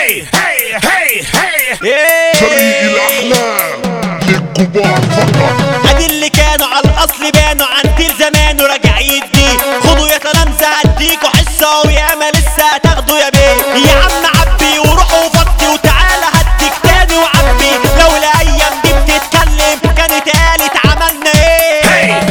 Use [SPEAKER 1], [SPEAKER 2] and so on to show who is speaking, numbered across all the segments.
[SPEAKER 1] هي هي هي هي
[SPEAKER 2] فريق الأحلام للكبار فقط
[SPEAKER 3] ادي اللي كانوا على الاصل بانوا عن تيل زمان وراجع يدي خدوا يا تلامذة هديكوا حصة وياما لسه هتاخدوا يا بيه يا عم عبي وروحوا وفضي وتعالى هديك تاني وعبي لو الايام دي بتتكلم كانت قالت عملنا ايه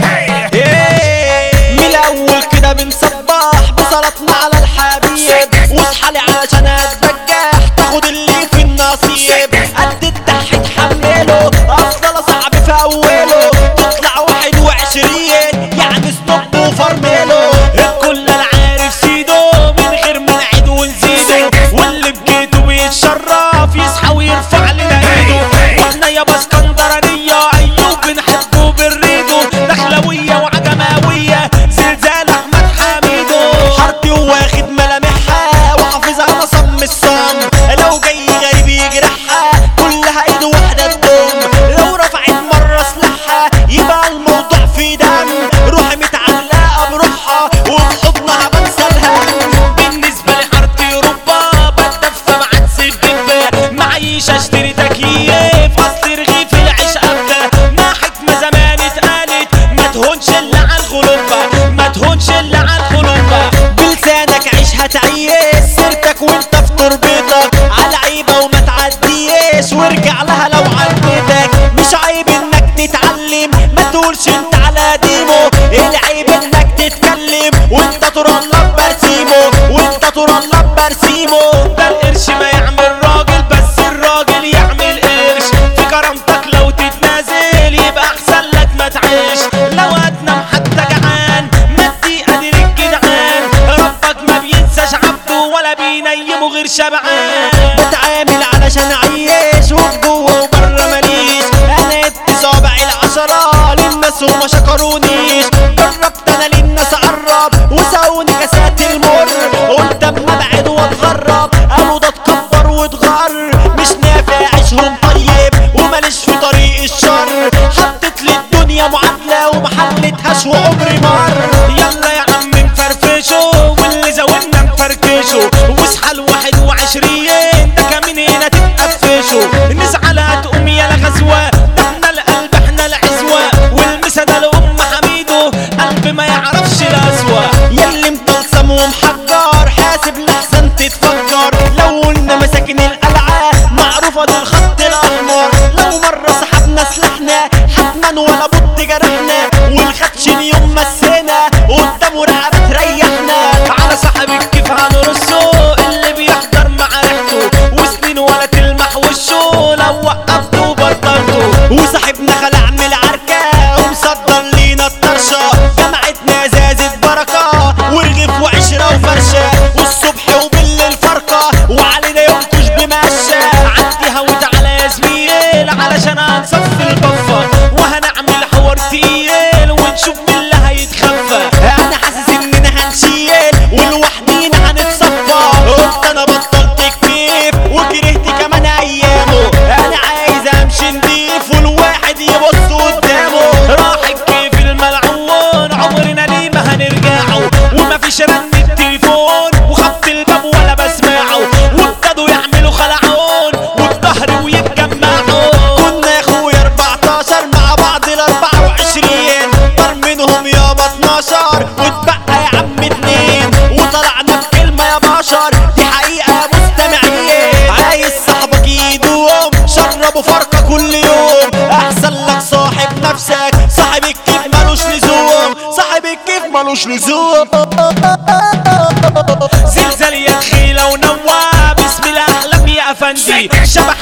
[SPEAKER 3] ايه من الاول كده بنصبح بصلاتنا على الحبيب واصحالي علشان اتبجح تاخد اللي في النصيب قد التحت حمله افضل صعب في اوله تطلع واحد وعشرين يعني ستوب وفرمله الكل انا عارف سيده من غير ما نعيد ونزيده واللي بجيته بيتشرف يصحى ويرفع لنا ايده واحنا يابا اسكندرانية ايوب بنحبه بالريدو دخلوية وعجماوية زلزال احمد حميدو حارتي واخد ملامحها وحافظها انا صم الصم لو جاي غريب يجرحها كلها ايد واحدة تضم لو رفعت مرة سلاحها يبقى الموضوع في دم روحي متعلقة بروحها وبحضنها بنسى الهم بالنسبة لحارتي اوروبا بتدفى بعد سبب معيش اشتري تكييف اصل رغيف العيش ابدا ما حكمة زمان اتقالت ما تهونش الا على الغلوبة ما تهونش الا على الغلوبة بلسانك عيش هتعيش سيرتك وانت في تربتك على عيبة وما تعديش وارجع لها لو عدتك مش عيب انك تتعلم ما تقولش انت على ديمو العيب انك تتكلم وانت ترلب برسيمو وانت ترلب برسيمو ده القرش ما يعمل راجل بس الراجل يعمل قرش في كرامتك لو تتنازل يبقى احسن لك ما تعيش لو هتنام حتى جعان ما تدي قادر الجدعان ربك ما بينساش عبده ولا بينيمه غير شبعان بتعامل علشان اعيش وفي جوه وبره ماليش انا ادي صابع العشرة للناس وما شكرونيش جربت انا للناس اقرب وساوني كاسات المر قلت اما ابعد واتغرب قالوا ده اتكبر واتغر مش نافع عيشهم طيب وماليش في طريق الشر حطت لي الدنيا معادلة وما حلتهاش وعمري مر يلا يا عم نفرفشه واللي زودنا نفركشه واصحى الواحد وعشرين ده كمان هنا تتقفشه نزعل هتقوم يا الغزوة ده احنا القلب احنا العزوة والمسا ده لأم حميدو قلب ما يعرفش الأسوأ ياللي مطلسم ومحجر حاسب لحسن تتفكر لو قلنا مساكن القلعة معروفة دي الخط الأحمر لو مرة سحبنا سلاحنا حتما ولا بط جرحنا والخدشن يوم مسينا قدامه رقبة تريحنا على صاحب الكيف هنرصه اللي بيحضر مع ريحته وسنين ولا تلمح وشه لو وقفته وبطلته وصاحبنا خلع من العركة ومصدر لينا الطرشة جمعتنا زازت بركة ورغف وعشرة وفرشة والصبح وبالليل فرقة وعلينا ينكش بمشة عديها وتعالى يا زميل علشان هنصفي البفة وهنعمل حوار تقيل ونشوف مين اللي هيتخفى انا حاسس اننا هنشيل ولوحدينا هنتصفى قلت انا بطلت كتيف وكرهت كمان ايامه انا عايز امشي نضيف والواحد يبص قدامه راح الكيف الملعون عمرنا ليه ما هنرجعه ومفيش رن التليفون وخبط الباب ولا بسمعه وابتدوا يعملوا خلعون والظهر ويتجمعوا كنا يا اخويا 14 مع بعض ال 24 طار منهم يابا 12 واتبقى يا عم اتنين وطلعنا بكلمة يا بشر دي حقيقة يا مستمعين عايز صاحبك يدوم شربوا فرقة كل يوم احسن لك صاحب نفسك صاحب الكيف ملوش لزوم صاحب الكيف ملوش لزوم زلزال يا تخيلة ونوى باسم الاحلام يا افندي شبح